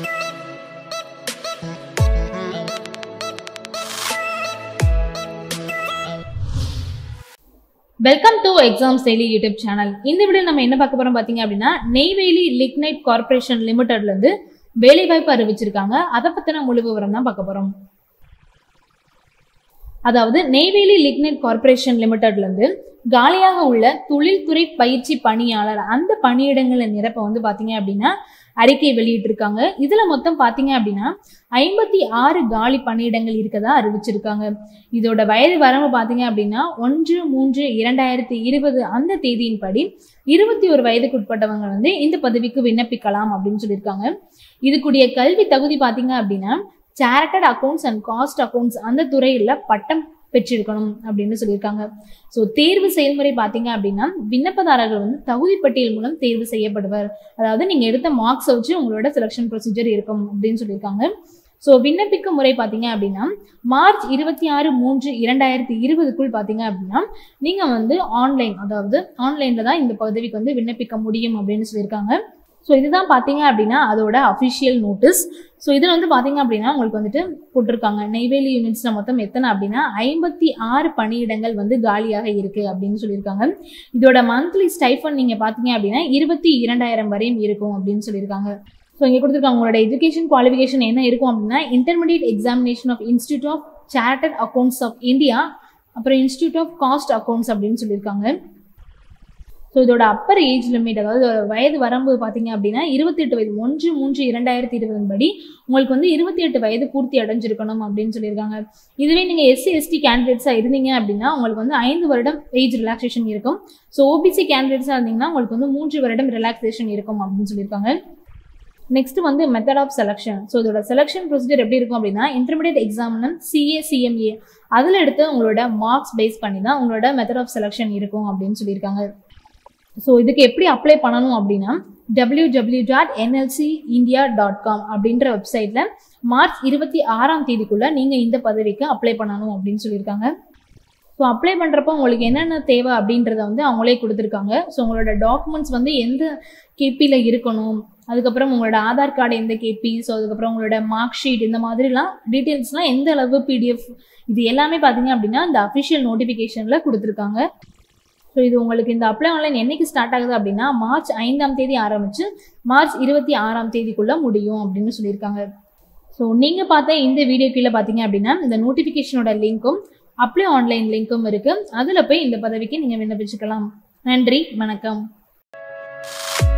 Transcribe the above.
welcome to exams daily YouTube channel இந்த video நம்ம என்ன பார்க்க போறோம் பாத்தீங்க அப்படின்னா நெய்வேலி லிக்னைட் கார்பரேஷன் லிமிடெட்ல இருந்து வேலைவாய்ப்பு அறிவிச்சிருக்காங்க அதை பத்தின முழு விவரம் தான் பார்க்க போறோம் அதாவது நெய்வேலி லிக்னைட் கார்பரேஷன் லிமிடெட்ல இருந்து காலியாக உள்ள தொழில்துறை பயிற்சி பணியாளர் அந்த பணியிடங்களை நிரப்ப வந்து பாத்தீங்க அப்படின்னா அறிக்கை வெளியிட்டிருக்காங்க இதுல மொத்தம் பாத்தீங்க அப்படின்னா ஐம்பத்தி ஆறு காலி பணியிடங்கள் இருக்கதா அறிவிச்சிருக்காங்க இதோட வயது வரம்பு பாத்தீங்க அப்படின்னா ஒன்று மூன்று இரண்டாயிரத்தி இருபது அந்த தேதியின்படி இருபத்தி ஒரு வயதுக்குட்பட்டவங்க வந்து இந்த பதவிக்கு விண்ணப்பிக்கலாம் அப்படின்னு சொல்லியிருக்காங்க இதுக்குரிய கல்வி தகுதி பாத்தீங்க அப்படின்னா chartered accounts and cost accounts அந்த துறையில பட்டம் பெற்றிருக்கணும் அப்படின்னு சொல்லியிருக்காங்க ஸோ தேர்வு செயல்முறை பார்த்தீங்க அப்படின்னா விண்ணப்பதாரர்கள் வந்து தகுதி பட்டியல் மூலம் தேர்வு செய்யப்படுவர் அதாவது நீங்க எடுத்த மார்க்ஸை வச்சு உங்களோட செலெக்ஷன் ப்ரொசீஜர் இருக்கும் அப்படின்னு சொல்லியிருக்காங்க ஸோ விண்ணப்பிக்கும் முறை பார்த்தீங்க அப்படின்னா மார்ச் இருபத்தி ஆறு மூன்று இரண்டாயிரத்தி இருபதுக்குள் பார்த்தீங்க அப்படின்னா நீங்கள் வந்து ஆன்லைன் அதாவது ஆன்லைனில் தான் இந்த பதவிக்கு வந்து விண்ணப்பிக்க முடியும் அப்படின்னு சொல்லியிருக்காங்க ஸோ இதுதான் பார்த்தீங்க அப்படின்னா அதோட அஃபிஷியல் நோட்டீஸ் ஸோ இதில் வந்து பார்த்தீங்க அப்படின்னா உங்களுக்கு வந்துட்டு போட்டிருக்காங்க நெய்வேலி யூனிட்ஸில் மொத்தம் எத்தனை அப்படின்னா ஐம்பத்தி ஆறு பணியிடங்கள் வந்து காலியாக இருக்குது அப்படின்னு சொல்லியிருக்காங்க இதோட மந்த்லி ஸ்டைஃபன் நீங்கள் பார்த்தீங்க அப்படின்னா இருபத்தி இரண்டாயிரம் வரையும் இருக்கும் அப்படின்னு சொல்லியிருக்காங்க ஸோ இங்கே கொடுத்துருக்காங்க உங்களோட எஜுகேஷன் குவாலிஃபிகேஷன் என்ன இருக்கும் அப்படின்னா intermediate examination of institute of chartered accounts of India அப்புறம் இன்ஸ்டியூட் ஆஃப் காஸ்ட் அக்கௌண்ட்ஸ் அப்படின்னு சொல்லியிருக்காங்க ஸோ இதோட அப்பர் ஏஜ் லிமிட் அதாவது இதோட வயது வரம்பு பார்த்தீங்க அப்படின்னா இருபத்தி எட்டு வயது ஒன்று மூன்று இரண்டாயிரத்தி இருபதின் படி உங்களுக்கு வந்து இருபத்தி எட்டு வயது பூர்த்தி அடைஞ்சிருக்கணும் அப்படின்னு சொல்லியிருக்காங்க இதுவே நீங்கள் எஸ்சி எஸ்டி கேண்டிடேட்ஸாக இருந்தீங்க அப்படின்னா உங்களுக்கு வந்து ஐந்து வருடம் ஏஜ் ரிலாக்ஸேஷன் இருக்கும் ஸோ ஓபிசி கேண்டிடேட்ஸாக இருந்தீங்கன்னா உங்களுக்கு வந்து மூன்று வருடம் ரிலாக்ஸேஷன் இருக்கும் அப்படின்னு சொல்லியிருக்காங்க நெக்ஸ்ட் வந்து மெத்தட் ஆஃப் செலெக்ஷன் ஸோ இதோட செலெக்ஷன் ப்ரொசீஜர் எப்படி இருக்கும் அப்படின்னா இன்டர்மீடியட் எக்ஸாம்னு சிஏ சிஎம்ஏ அதில் எடுத்து உங்களோட மார்க்ஸ் பேஸ் பண்ணி தான் உங்களோட மெத்தட் ஆஃப் செலெக்ஷன் இருக்கும் அப்படின்னு சொல்லியிருக்காங்க ஸோ இதுக்கு எப்படி அப்ளை பண்ணணும் அப்படின்னா W W dot NLC India dot com அப்படின்ற வெப்சைட்டில் மார்ச் இருபத்தி ஆறாம் தேதிக்குள்ளே நீங்கள் இந்த பதவிக்கு அப்ளை பண்ணணும் அப்படின்னு சொல்லியிருக்காங்க ஸோ அப்ளை பண்ணுறப்போ உங்களுக்கு என்னென்ன தேவை அப்படின்றத வந்து அவங்களே கொடுத்துருக்காங்க ஸோ உங்களோட டாக்குமெண்ட்ஸ் வந்து எந்த கேபியில் இருக்கணும் அதுக்கப்புறம் உங்களோட ஆதார் கார்டு எந்த கேபி ஸோ அதுக்கப்புறம் உங்களோட மார்க் ஷீட் இந்த மாதிரிலாம் டீட்டெயில்ஸ்லாம் எந்த அளவு பிடிஎஃப் இது எல்லாமே பார்த்தீங்க அப்படின்னா இந்த அஃபிஷியல் நோட்டிஃபிகேஷனில் கொடுத்துருக்காங்க ஸோ இது உங்களுக்கு இந்த அப்ளை ஆன்லைன் என்னைக்கு ஸ்டார்ட் ஆகுது அப்படின்னா மார்ச் ஐந்தாம் தேதி ஆரம்பிச்சு மார்ச் இருபத்தி ஆறாம் தேதிக்குள்ள முடியும் அப்படின்னு சொல்லியிருக்காங்க ஸோ நீங்கள் பார்த்த இந்த வீடியோ கீழே பார்த்தீங்க அப்படின்னா இந்த நோட்டிஃபிகேஷனோட லிங்க்கும் அப்ளை ஆன்லைன் லிங்க்கும் இருக்கு அதில் போய் இந்த பதவிக்கு நீங்கள் விண்ணப்பிச்சுக்கலாம் நன்றி வணக்கம்